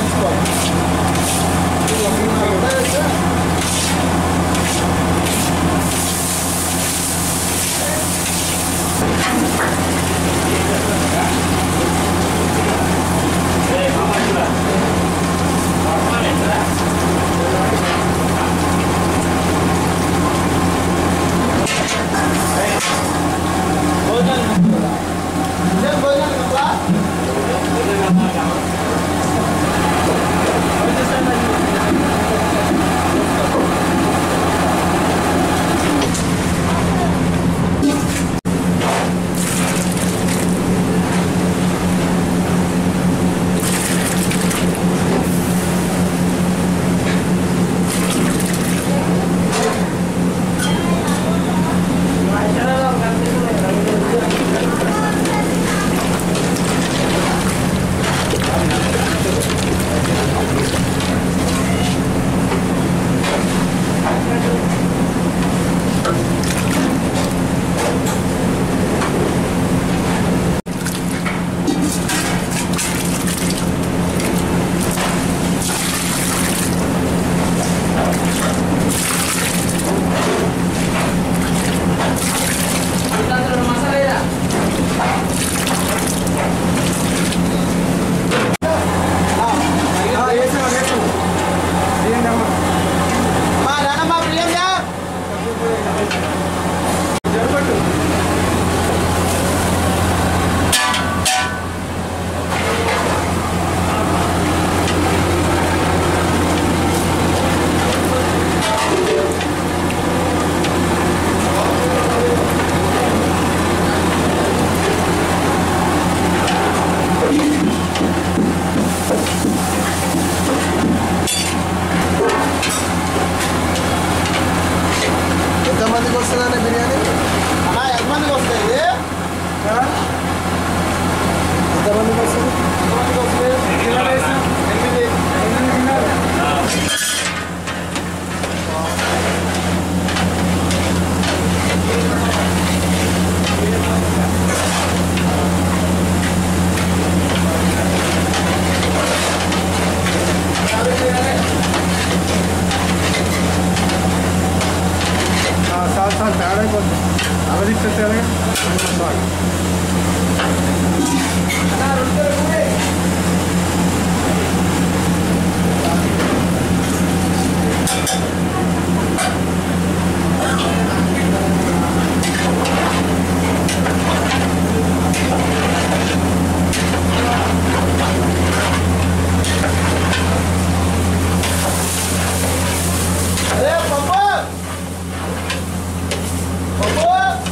ఎంతమందికి వస్తుందన్న బిర్యానీ అన్నా ఎంతమందికి వస్తాయి ఇది ఎంతమందికి వస్తుంది ఎంతమందికి వస్తాయి ఎనిమిది సార్ సార్ తేడా కొంచెం అవధిస్తే అరే పప్పు పప్పు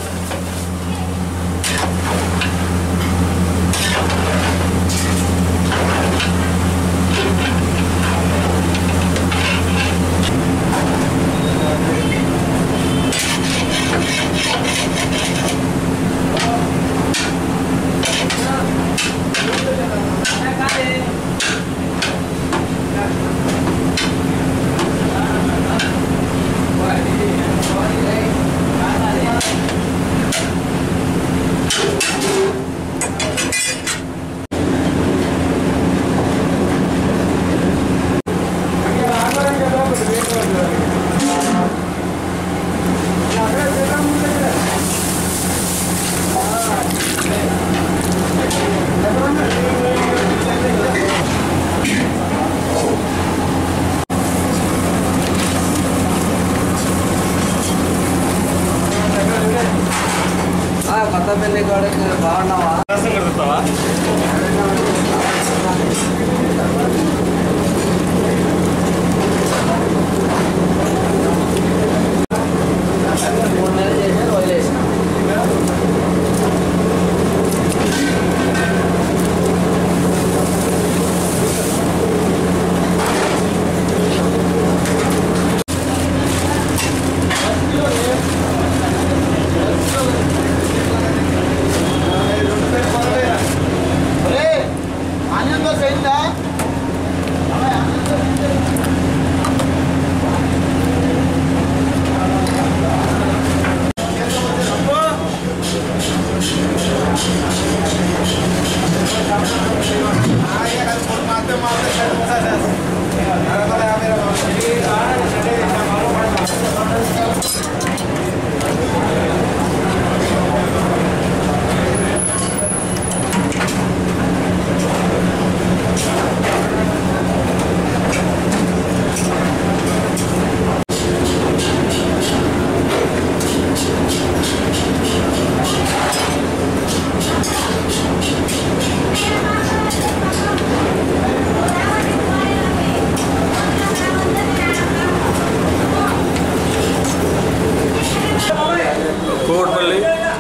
కొత్త పెళ్లి గోడకి బాగున్నావా మూడు నెలలు చేసి వదిలేసిన అరే ఆనియన్ దోశ అయిందా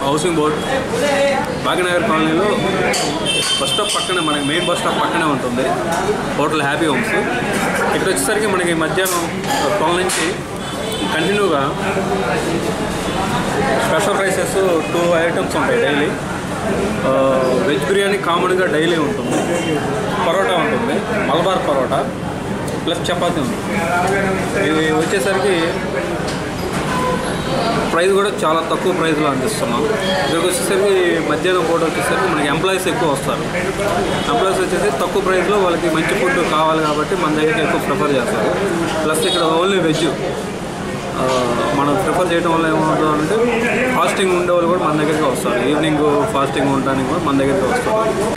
హౌసింగ్ బోర్డ్ భాగ్యనగర్ కాలనీలో బస్ స్టాప్ పక్కనే మనకి మెయిన్ బస్ స్టాప్ పక్కనే ఉంటుంది హోటల్ హ్యాపీ హోమ్స్ ఇక్కడ వచ్చేసరికి మనకి మధ్యాహ్నం ట్వెల్వ్ నుంచి కంటిన్యూగా స్పెషల్ రైసెస్ టూ ఐటమ్స్ ఉంటాయి డైలీ వెజ్ బిర్యానీ కామన్గా డైలీ ఉంటుంది పరోటా ఉంటుంది మలబార్ పరోటా ప్లస్ చపాతీ ఉంది ఇది వచ్చేసరికి ప్రైస్ కూడా చాలా తక్కువ ప్రైస్లో అందిస్తున్నాం ఇక్కడికి వచ్చేసరికి మధ్యాహ్నం పూట వచ్చేసరికి మనకి ఎంప్లాయీస్ ఎక్కువ వస్తారు ఎంప్లాయీస్ వచ్చేసి తక్కువ ప్రైస్లో వాళ్ళకి మంచి ఫుడ్ కావాలి కాబట్టి మన దగ్గరికి ఎక్కువ ప్రిఫర్ చేస్తారు ప్లస్ ఇక్కడ ఓన్లీ వెజ్ ఆ, మనం ప్రిఫర్ చేయడం వల్ల ఏమవుతుందంటే ఫాస్టింగ్ ఉండే వాళ్ళు కూడా మన దగ్గరికి వస్తారు ఈవినింగ్ ఫాస్టింగ్ ఉండడానికి కూడా మన దగ్గరికి వస్తారు